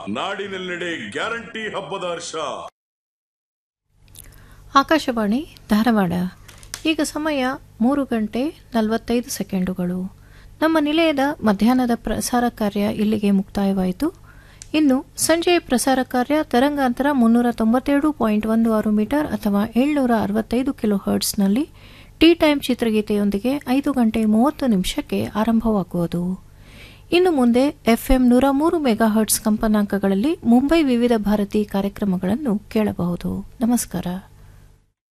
ನಾಡಿನೆಲ್ಲೆಡೆ ಗ್ಯಾರಂಟಿ ಹಬ್ಬದ ಹರ್ಷ ಆಕಾಶವಾಣಿ ಧಾರವಾಡ ಈಗ ಸಮಯ ಮೂರು ಗಂಟೆ ನಲವತ್ತೈದು ಸೆಕೆಂಡುಗಳು ನಮ್ಮ ನಿಲಯದ ಮಧ್ಯಾಹ್ನದ ಪ್ರಸಾರ ಕಾರ್ಯ ಇಲ್ಲಿಗೆ ಮುಕ್ತಾಯವಾಯಿತು ಇನ್ನು ಸಂಜೆಯ ಪ್ರಸಾರ ಕಾರ್ಯ ತರಂಗಾಂತರ ಮುನ್ನೂರ ತೊಂಬತ್ತೇಳು ಪಾಯಿಂಟ್ ಒಂದು ಆರು ಮೀಟರ್ ಅಥವಾ ಏಳ್ನೂರ ಅರವತ್ತೈದು ಕಿಲೋ ಹರ್ಟ್ಸ್ನಲ್ಲಿ ಟೀ ಟೈಮ್ ಚಿತ್ರಗೀತೆಯೊಂದಿಗೆ ಐದು ಗಂಟೆ ಮೂವತ್ತು ನಿಮಿಷಕ್ಕೆ ಆರಂಭವಾಗುವುದು ಇನ್ನು ಮುಂದೆ ಎಫ್ಎಂ ನೂರ ಮೂರು ಮೆಗಾ ಹರ್ಟ್ಸ್ ಕಂಪನಾಂಕಗಳಲ್ಲಿ ಮುಂಬೈ ವಿವಿಧ ಭಾರತಿ ಕಾರ್ಯಕ್ರಮಗಳನ್ನು ಕೇಳಬಹುದು ನಮಸ್ಕಾರ